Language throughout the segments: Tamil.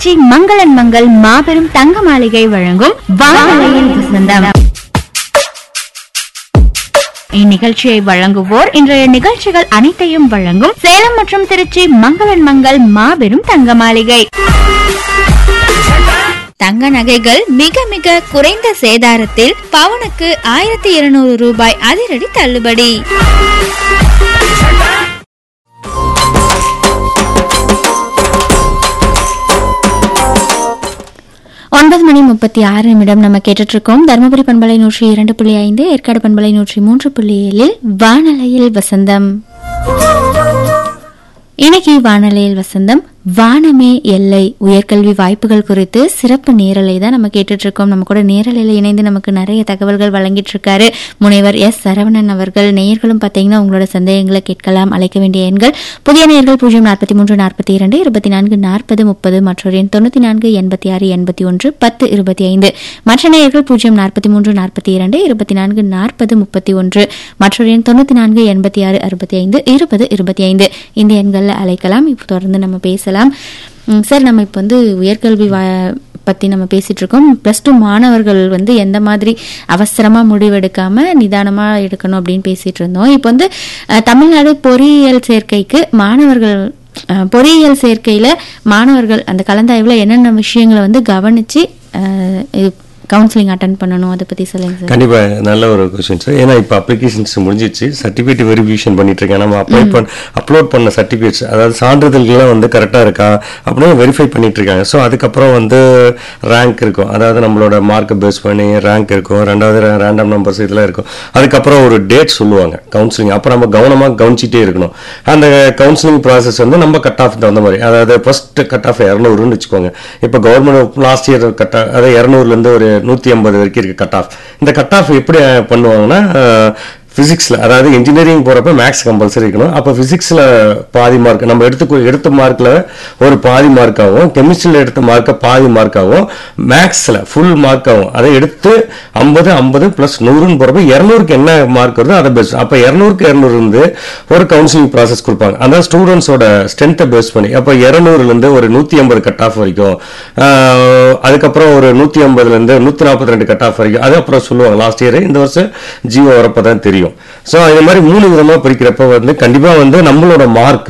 திருச்சி மங்களன் மங்கள் மாபெரும் தங்க மாளிகை வழங்கும் வானலையில் வசந்தம் இந்நிகழ்ச்சியை வழங்குவோர் இன்றைய நிகழ்ச்சிகள் அனைத்தையும் வழங்கும் சேலம் மற்றும் திருச்சி மங்களன் மங்கள் மாபெரும் தங்க மாளிகை தங்க நகைகள் மிக மிக குறைந்த சேதாரத்தில் பவுனுக்கு ஆயிரத்தி இருநூறு ரூபாய் அதிரடி தள்ளுபடி ஒன்பது மணி முப்பத்தி ஆறு நிமிடம் நம்ம கேட்டுட்டு இருக்கோம் தருமபுரி பண்பலை நூற்றி இரண்டு புள்ளி ஐந்து ஏற்காடு பண்பலை நூற்றி மூன்று புள்ளி ஏழில் வானலையில் வசந்தம் இன்னைக்கு வானலையில் வசந்தம் வானமே எல்லை உயர்கல்வி வாய்ப்புகள் குறித்து சிறப்பு நேரலை தான் நம்ம கேட்டுட்டு இருக்கோம் நம்ம கூட நேரலையில் இணைந்து நமக்கு நிறைய தகவல்கள் வழங்கிட்டு இருக்காரு முனைவர் எஸ் சரவணன் அவர்கள் நேயர்களும் பார்த்தீங்கன்னா உங்களோட சந்தேகங்களை கேட்கலாம் அழைக்க வேண்டிய எண்கள் புதிய நேயர்கள் பூஜ்ஜியம் நாற்பத்தி மூன்று நாற்பத்தி இரண்டு இருபத்தி நான்கு நாற்பது முப்பது மற்றொரு எண் தொண்ணூத்தி நான்கு எண்பத்தி ஆறு எண்பத்தி ஒன்று பத்து இருபத்தி ஐந்து மற்ற நேயர்கள் பூஜ்ஜியம் நாற்பத்தி மூன்று நாற்பத்தி இரண்டு இருபத்தி நான்கு நாற்பது முப்பத்தி ஒன்று மற்றொரு எண் தொண்ணூத்தி நான்கு எண்பத்தி ஆறு அறுபத்தி ஐந்து இருபது இருபத்தி ஐந்து இந்த எண்களில் அழைக்கலாம் இப்போ தொடர்ந்து நம்ம பேசலாம் ம், சார் நம்ம இப்போ வந்து உயர்கல்வி வா- பத்தி நம்ம பேசிட்டு இருக்கோம் ப்ளஸ் டூ மாணவர்கள் வந்து எந்த மாதிரி அவசரமா முடிவெடுக்காம நிதானமா எடுக்கணும் அப்படின்னு பேசிட்டு இருந்தோம் இப்போ வந்து அஹ், தமிழ்நாடு பொறியியல் சேர்க்கைக்கு மாணவர்கள் அஹ், பொறியியல் சேர்க்கையில மாணவர்கள் அந்த கலந்தாய்வுல என்னென்ன விஷயங்களை வந்து கவனிச்சு கவுன்சிலிங் அட்டன் பண்ணணும் அதை பத்தி சொல்லுங்க சார் கண்டிப்பா நல்ல ஒரு கொஸ்டின் சார் ஏன்னா இப்போ அப்ளிகேஷன்ஸ் முடிஞ்சிச்சு சர்டிஃபிகேட் வெரிஃபிகேஷன் பண்ணிட்டு இருக்கேன் நம்ம அப்ளை பண்ண அப்லோட் பண்ண சர்டிஃபிகேட்ஸ் அதாவது சான்றிதழ்கள்லாம் வந்து கரெக்டாக இருக்கா அப்படின்னு வெரிஃபை பண்ணிட்டு இருக்காங்க ஸோ அதுக்கப்புறம் வந்து ரேங்க் இருக்கும் அதாவது நம்மளோட மார்க்கை பேஸ் பண்ணி ரேங்க் இருக்கும் ரெண்டாவது ரேண்டம் நம்பர்ஸ் இதெல்லாம் இருக்கும் அதுக்கப்புறம் ஒரு டேட் சொல்லுவாங்க கவுன்சிலிங் அப்போ நம்ம கவனமாக கவனிச்சிட்டே இருக்கணும் அந்த கவுன்சிலிங் ப்ராசஸ் வந்து நம்ம கட் ஆஃப் தகுந்த மாதிரி அதாவது ஃபர்ஸ்ட் கட் ஆஃப் இரநூறுன்னு வச்சுக்கோங்க இப்போ கவர்மெண்ட் லாஸ்ட் இயர் கட் அதாவது இரநூறுலேருந்து ஒரு நூற்றி ஐம்பது வரைக்கும் இருக்கு கட் ஆஃப் இந்த கட் ஆஃப் எப்படி பண்ணுவாங்கன்னா ஃபிசிக்ஸில் அதாவது இன்ஜினியரிங் போகிறப்ப மேக்ஸ் கம்பல்சரி இருக்கணும் அப்போ ஃபிசிக்ஸில் பாதி மார்க் நம்ம எடுத்து எடுத்த மார்க்கில் ஒரு பாதி மார்க்காகவும் கெமிஸ்ட்ரியில் எடுத்த மார்க்கை பாதி மார்க்காகவும் மேக்ஸில் ஃபுல் மார்க்காகவும் அதை எடுத்து ஐம்பது ஐம்பது ப்ளஸ் நூறுன்னு போகிறப்ப இரநூறுக்கு என்ன மார்க் வருதோ அதை பெஸ்ட் அப்போ இரநூறுக்கு இரநூறு இருந்து ஒரு கவுன்சிலிங் ப்ராசஸ் கொடுப்பாங்க அந்த ஸ்டூடெண்ட்ஸோட ஸ்ட்ரென்த்தை பேஸ் பண்ணி அப்போ இரநூறுலேருந்து ஒரு நூற்றி ஐம்பது கட் ஆஃப் வரைக்கும் ஆஹ், அதுக்கப்புறம் ஒரு நூற்றி ஐம்பதுலேருந்து நூற்றி நாற்பத்தி ரெண்டு கட் ஆஃப் வரைக்கும் அது அப்புறம் சொல்லுவாங்க லாஸ்ட் இயர் இந்த வருஷம் ஜியோ வரப்போ தான் தெரியும் ஸோ இது மாதிரி மூணு விதமாக பிரிக்கிறப்ப வந்து கண்டிப்பாக வந்து நம்மளோட மார்க்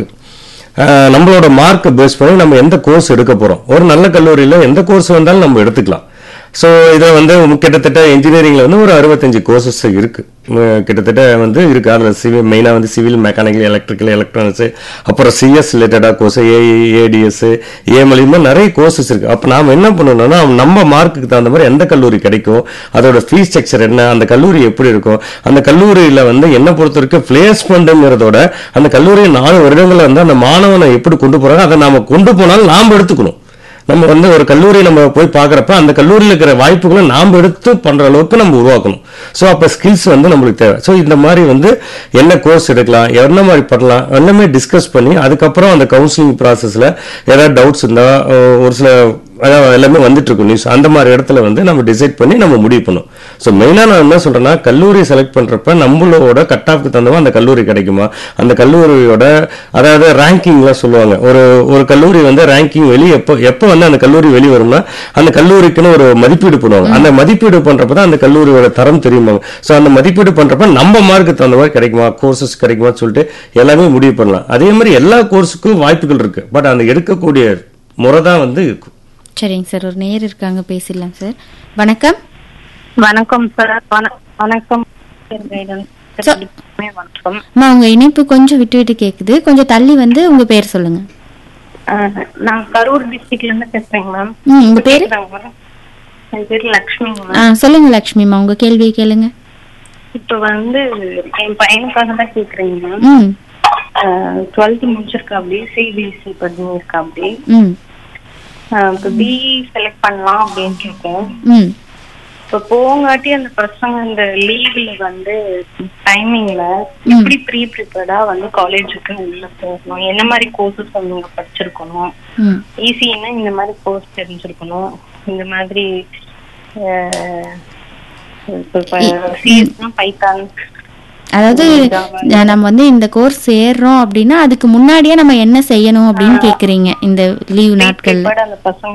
நம்மளோட மார்க்கை பேஸ் பண்ணி நம்ம எந்த கோர்ஸ் எடுக்க போகிறோம் ஒரு நல்ல கல்லூரியில் எந்த கோர்ஸ் வந்தாலும் நம்ம எடுத்துக்கலாம் ஸோ இதை வந்து கிட்டத்தட்ட இன்ஜினியரிங்கில் வந்து ஒரு அறுபத்தஞ்சு கோர்சஸ் இருக்கு உம், கிட்டத்தட்ட வந்து இருக்கு அதில் சிவில் மெயினாக வந்து சிவில் மெக்கானிக்கல் எலக்ட்ரிக்கல் எலக்ட்ரானிக்ஸ் அப்புறம் சிஎஸ் ரிலேட்டடாக கோர்ஸ் ஏஇ ஏடிஎஸ் ஏஎம்எல் இது மாதிரி நிறைய கோர்சஸ் இருக்கு அப்போ நாம் என்ன பண்ணணும்னா நம்ம மார்க்குக்கு தகுந்த மாதிரி எந்த கல்லூரி கிடைக்கும் அதோட ஃபீஸ் ஸ்ட்ரக்சர் என்ன அந்த கல்லூரி எப்படி இருக்கும் அந்த கல்லூரியில் வந்து என்ன பொறுத்த வரைக்கும் பிளேஸ்மெண்ட்டுங்கிறதோட அந்த கல்லூரி நாலு வருடங்களில் வந்து அந்த மாணவனை எப்படி கொண்டு போறாங்க அதை நாம கொண்டு போனாலும் நாம் எடுத்துக்கணும் நம்ம வந்து ஒரு கல்லூரி நம்ம போய் பார்க்குறப்ப அந்த கல்லூரியில் இருக்கிற வாய்ப்புகளை நாம் எடுத்து பண்ற அளவுக்கு நம்ம உருவாக்கணும் ஸோ அப்போ ஸ்கில்ஸ் வந்து நம்மளுக்கு தேவை ஸோ இந்த மாதிரி வந்து என்ன கோர்ஸ் எடுக்கலாம் என்ன மாதிரி பண்ணலாம் எல்லாமே டிஸ்கஸ் பண்ணி அதுக்கப்புறம் அந்த கவுன்சிலிங் ப்ராசஸில் ஏதாவது டவுட்ஸ் இருந்தால் ஒரு சில அதாவது எல்லாமே வந்துட்டு இருக்கும் நியூஸ் அந்த மாதிரி இடத்துல வந்து நம்ம டிசைட் பண்ணி நம்ம முடிவு பண்ணும் ஸோ மெயினாக நான் என்ன சொல்றேன்னா கல்லூரி செலக்ட் பண்றப்ப நம்மளோட கட் ஆஃப்க்கு தகுந்தவா அந்த கல்லூரி கிடைக்குமா அந்த கல்லூரியோட அதாவது ரேங்கிங்லாம் சொல்லுவாங்க ஒரு ஒரு கல்லூரி வந்து ரேங்கிங் வெளியே எப்போ எப்போ வந்து அந்த கல்லூரி வெளியே வரும்னா அந்த கல்லூரிக்குன்னு ஒரு மதிப்பீடு பண்ணுவாங்க அந்த மதிப்பீடு பண்றப்ப தான் அந்த கல்லூரியோட தரம் தெரியுமாங்க ஸோ அந்த மதிப்பீடு பண்றப்ப நம்ம மார்க்கு தகுந்த மாதிரி கிடைக்குமா கோர்சஸ் கிடைக்குமான்னு சொல்லிட்டு எல்லாமே முடிவு பண்ணலாம் அதே மாதிரி எல்லா கோர்ஸுக்கும் வாய்ப்புகள் இருக்கு பட் அந்த எடுக்கக்கூடிய முறை தான் வந்து இருக்கும் சரிங்க சார் ஒரு நேர் இருக்காங்க பேசிடலாம் சார் வணக்கம் வணக்கம் சார் வண- வணக்கம் ச- வணக்கம் அம்மா உங்க இணைப்பு கொஞ்சம் விட்டு விட்டு கேக்குது கொஞ்சம் தள்ளி வந்து உங்க பேர் சொல்லுங்க அஹ், நான் கரூர் டிஸ்ட்ரிக்ட்ல இருந்து பேசுறேங்க மேம் ம் உங்க பேரு கேக்குதாங்க மேம் என் பேர் லக்ஷ்மிங்க ஆ மேம் சொல்லுங்க லக்ஷ்மிமா உங்க கேள்வியை கேளுங்க இப்ப வந்து என் பையனுக்காக தான் கேக்குறேங்க மேம் ம் டுவெல்த் முடிச்சிருக்கா அப்படி சிபிஎஸ்சி பண்ணிருக்கா அப்படி ம் இப்போ பிஇ செலக்ட் பண்ணலாம் அப்படின்னு இருக்கோம் ம் இப்போ போங்காட்டி அந்த பசங்க இந்த லீவ்ல வந்து டைமிங்ல எப்படி ப்ரீ ப்ரிப்பேர்டா வந்து காலேஜுக்கு உள்ள போகணும் என்ன மாதிரி கோர்சஸ் வந்து இங்க படிச்சிருக்கணும் ம் ஈஸின்னா இந்த மாதிரி கோர்ஸ் தெரிஞ்சிருக்கணும் இந்த மாதிரி சிஎஸ்னா பைத்தான் அதாவது அஹ், நம்ம வந்து இந்த கோர்ஸ் சேர்றோம் அப்படின்னா அதுக்கு முன்னாடியே நம்ம என்ன செய்யணும் அப்படின்னு கேக்குறீங்க இந்த லீவ் நாட்கள்ல ப்ரிப்பேர்ட் அந்த பசங்க